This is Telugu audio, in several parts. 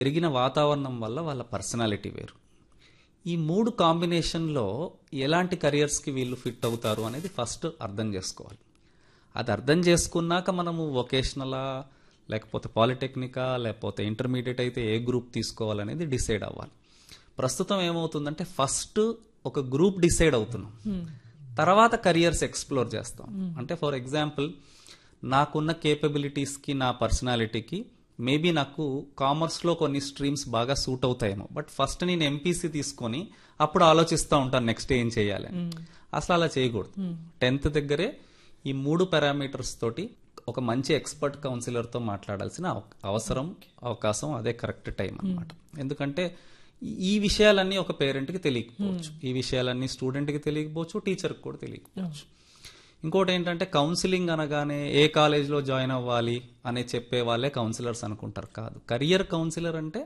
పెరిగిన వాతావరణం వల్ల వాళ్ళ పర్సనాలిటీ వేరు ఈ మూడు కాంబినేషన్లో ఎలాంటి కెరియర్స్కి వీళ్ళు ఫిట్ అవుతారు అనేది ఫస్ట్ అర్థం చేసుకోవాలి అది అర్థం చేసుకున్నాక మనము వొకేషనలా లేకపోతే పాలిటెక్నికా లేకపోతే ఇంటర్మీడియట్ అయితే ఏ గ్రూప్ తీసుకోవాలనేది డిసైడ్ అవ్వాలి ప్రస్తుతం ఏమవుతుందంటే ఫస్ట్ ఒక గ్రూప్ డిసైడ్ అవుతున్నాం తర్వాత కెరియర్స్ ఎక్స్ప్లోర్ చేస్తాం అంటే ఫర్ ఎగ్జాంపుల్ నాకున్న కేపబిలిటీస్కి నా పర్సనాలిటీకి మేబీ నాకు కామర్స్లో కొన్ని స్ట్రీమ్స్ బాగా సూట్ అవుతాయేమో బట్ ఫస్ట్ నేను ఎంపీసీ తీసుకొని అప్పుడు ఆలోచిస్తూ ఉంటాను నెక్స్ట్ ఏం చేయాలి అని. అసలు అలా చేయకూడదు టెన్త్ దగ్గరే ఈ మూడు పారామీటర్స్ తోటి ఒక మంచి ఎక్స్పర్ట్ కౌన్సిలర్తో మాట్లాడాల్సిన అవ- అవసరం అవకాశం అదే కరెక్ట్ టైం అన్నమాట ఎందుకంటే ఈ- ఈ విషయాలన్నీ ఒక పేరెంట్కి తెలియకపోవచ్చు ఈ విషయాలన్నీ స్టూడెంట్కి తెలియకపోవచ్చు టీచర్కి కూడా తెలియకపోవచ్చు ఇంకోటి ఏంటంటే కౌన్సిలింగ్ అనగానే ఏ కాలేజ్లో జాయిన్ అవ్వాలి అని చెప్పే వాళ్ళే కౌన్సిలర్స్ అనుకుంటారు కాదు కెరియర్ కౌన్సిలర్ అంటే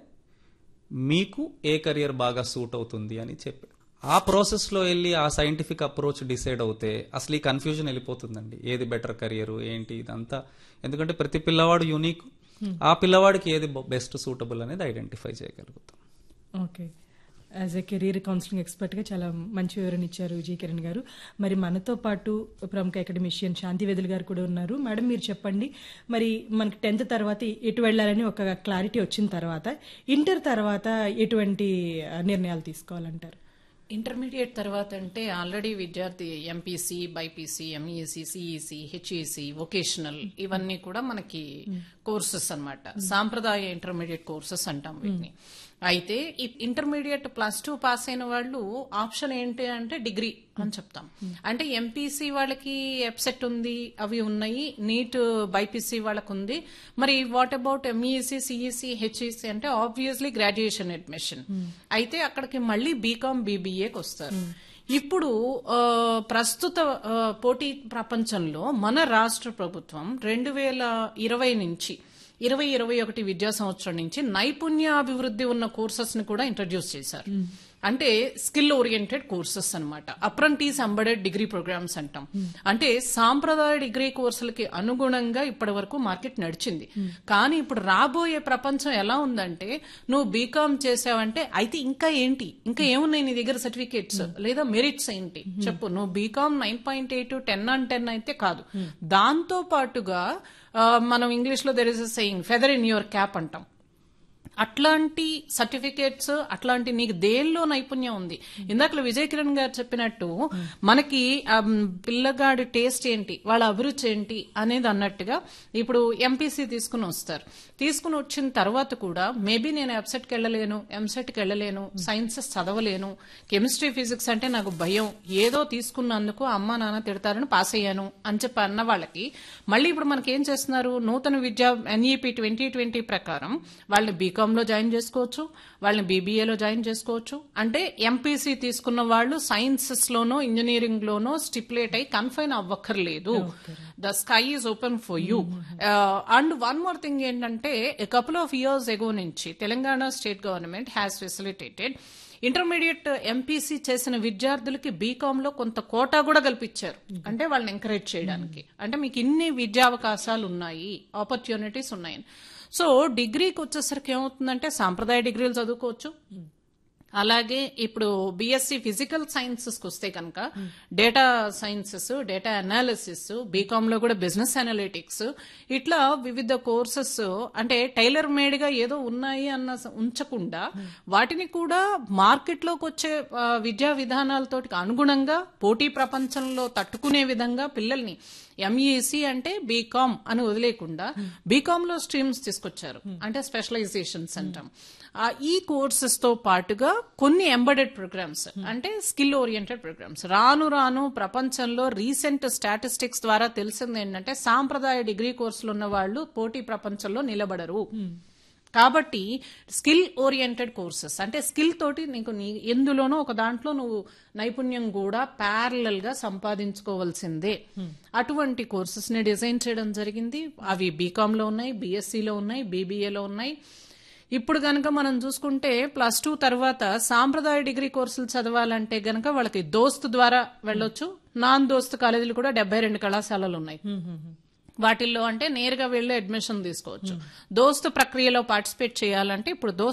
మీకు ఏ కెరియర్ బాగా సూట్ అవుతుంది అని చెప్పి ఆ ప్రాసెస్లో వెళ్ళి ఆ సైంటిఫిక్ అప్రోచ్ డిసైడ్ అవుతే అసలు ఈ కన్ఫ్యూజన్ వెళ్ళిపోతుందండి ఏది బెటర్ కెరియర్ ఏంటి ఇదంతా ఎందుకంటే ప్రతి పిల్లవాడు యూనిక్ ఆ పిల్లవాడికి ఏది బెస్ట్ సూటబుల్ అనేది ఐడెంటిఫై చేయగలుగుతాం okay as a career counselling ఎక్స్పర్ట్గా చాలా మంచి వివరణ ఇచ్చారు విజయ్ కిరణ్ గారు మరి మనతో పాటు ప్రముఖ అకాడమిషియన్ శాంతి వెదులు గారు కూడా ఉన్నారు మేడం మీరు చెప్పండి మరి మనకి టెన్త్ తర్వాత ఎటు వెళ్ళాలని ఒక క్లారిటీ వచ్చిన తర్వాత ఇంటర్ తర్వాత ఎటువంటి ఆ, నిర్ణయాలు తీసుకోవాలంటారు ఇంటర్మీడియట్ తర్వాత అంటే ఆల్రెడీ విద్యార్థి MPC BiPC MEC CEC HEC vocational ఇవన్నీ కూడా మనకి కోర్సెస్ అన్నమాట సాంప్రదాయ ఇంటర్మీడియట్ కోర్సెస్ అంటాం వీటిని అయితే ఈ ఇంటర్మీడియట్ ప్లస్ టూ పాస్ అయిన వాళ్ళు ఆప్షన్ ఏంటి అంటే డిగ్రీ అని చెప్తాం అంటే ఎంపీసీ వాళ్ళకి ఎప్సెట్ ఉంది అవి ఉన్నాయి నీట్ బైపీసీ వాళ్ళకు ఉంది మరి what about MEC CEC HEC అంటే ఆబ్వియస్లీ గ్రాడ్యుయేషన్ అడ్మిషన్ అయితే అక్కడికి మళ్ళీ బీకామ్ బీబీఏకి వస్తారు ఇప్పుడు ఆ, ప్రస్తుత ఆ, పోటీ ప్రపంచంలో మన రాష్ట్ర ప్రభుత్వం రెండు వేల ఇరవై నుంచి ఇరవై ఇరవై ఒకటి విద్యా సంవత్సరం నుంచి నైపుణ్యాభివృద్ధి ఉన్న కోర్సెస్ ని కూడా ఇంట్రడ్యూస్ చేశారు అంటే స్కిల్ ఓరియంటెడ్ కోర్సెస్ అన్నమాట అప్రంటీస్ అంబడెడ్ డిగ్రీ ప్రోగ్రామ్స్ అంటాం అంటే సాంప్రదాయ డిగ్రీ కోర్సులకి అనుగుణంగా ఇప్పటి వరకు మార్కెట్ నడిచింది కానీ ఇప్పుడు రాబోయే ప్రపంచం ఎలా ఉందంటే నువ్వు బీకామ్ చేసావంటే అయితే ఇంకా ఏంటి ఇంకా ఏమున్నాయి నీ దగ్గర సర్టిఫికేట్స్ లేదా మెరిట్స్ ఏంటి చెప్పు నువ్వు BCom nine point eight ten and ten అయితే కాదు దాంతో పాటుగా ఆ, మనం ఇంగ్లీష్ లో there is saying feather in your cap అంటాం అట్లాంటి సర్టిఫికేట్స్ అట్లాంటి నీకు దేనిలో నైపుణ్యం ఉంది ఇందాక విజయ్ కిరణ్ గారు చెప్పినట్టు మనకి ఆమ్, పిల్లగాడి టేస్ట్ ఏంటి వాళ్ళ అభిరుచి ఏంటి అనేది అన్నట్టుగా ఇప్పుడు ఎంపీసీ తీసుకుని వస్తారు తీసుకుని వచ్చిన తర్వాత కూడా మేబీ నేను వెబ్సైట్కి వెళ్ళలేను ఎంసెట్కి వెళ్ళలేను సైన్సెస్ చదవలేను కెమిస్ట్రీ ఫిజిక్స్ అంటే నాకు భయం ఏదో తీసుకున్నందుకు అమ్మ నాన్న తిడతారని పాస్ అయ్యాను అని చెప్పి అన్న వాళ్ళకి మళ్ళీ ఇప్పుడు మనకి ఏం చేస్తున్నారు నూతన విద్యా ఎన్ఈపి ట్వంటీ ట్వంటీ ప్రకారం వాళ్ళని బీకామ్ లో జాయిన్ చేసుకోవచ్చు వాళ్ళని బీబీఏలో జాయిన్ చేసుకోవచ్చు అంటే ఎంపీసీ తీసుకున్న వాళ్ళు సైన్సెస్ లోనో ఇంజనీరింగ్ లోనో స్టిపులేట్ అయి కన్ఫైన్ అవ్వక్కర్లేదు the sky is open for you and one more thing ఏంటంటే కపుల్ ఆఫ్ ఇయర్స్ ఎగో నుంచి Telangana state government has facilitated intermediate MPC చేసిన విద్యార్థులకి బీకామ్ లో కొంత కోటా కూడా కల్పించారు అంటే వాళ్ళని ఎంకరేజ్ చేయడానికి అంటే మీకు ఇన్ని విద్యా అవకాశాలు ఉన్నాయి ఆపర్చునిటీస్ ఉన్నాయి సో డిగ్రీకి వచ్చేసరికి ఏమవుతుందంటే సాంప్రదాయ డిగ్రీలు చదువుకోవచ్చు అలాగే ఇప్పుడు బీఎస్సీ ఫిజికల్ సైన్సెస్ వస్తే కనుక data sciences data analysis BCom లో కూడా బిజినెస్ అనలిటిక్స్ ఇట్లా వివిధ కోర్సెస్ అంటే టైలర్ మేడ్ గా ఏదో ఉన్నాయి అన్న స- ఉంచకుండా వాటిని కూడా మార్కెట్ లోకి వచ్చే ఆ, విద్యా విధానాలతోటి అనుగుణంగా పోటీ ప్రపంచంలో తట్టుకునే విధంగా పిల్లల్ని ఎంఈసి అంటే బీకామ్ అని వదిలేకుండా బీకామ్ లో స్ట్రీమ్స్ తీసుకొచ్చారు అంటే స్పెషలైజేషన్స్ అంటాం ఆ, ఈ కోర్సెస్ తో పాటుగా కొన్ని ఎంబెడెడ్ ప్రోగ్రామ్స్ అంటే స్కిల్ ఓరియంటెడ్ ప్రోగ్రామ్స్ రాను రాను ప్రపంచంలో రీసెంట్ స్టాటిస్టిక్స్ ద్వారా తెలిసింది ఏంటంటే సాంప్రదాయ డిగ్రీ కోర్సులు ఉన్న వాళ్ళు పోటీ ప్రపంచంలో నిలబడరు కాబట్టి స్కిల్ ఓరియంటెడ్ కోర్సెస్ అంటే స్కిల్ తోటి నీకు నీ ఎందులోనో ఒక దాంట్లో నువ్వు నైపుణ్యం కూడా ప్యారలల్ గా సంపాదించుకోవాల్సిందే అటువంటి కోర్సెస్ ని డిజైన్ చేయడం జరిగింది అవి బీకామ్ లో ఉన్నాయి BSc లో ఉన్నాయి బీబీఏలో ఉన్నాయి ఇప్పుడు గనక మనం చూసుకుంటే ప్లస్ టూ తర్వాత సాంప్రదాయ డిగ్రీ కోర్సులు చదవాలంటే గనక వాళ్ళకి దోస్తు ద్వారా వెళ్ళొచ్చు నాన్ దోస్తు కాలేజీలు కూడా డెబ్బై రెండు కళాశాలలు ఉన్నాయి వాటిల్లో అంటే నేరుగా వెళ్ళి అడ్మిషన్ తీసుకోవచ్చు దోస్తు ప్రక్రియలో పార్టిసిపేట్ చేయాలంటే ఇప్పుడు దోస్తు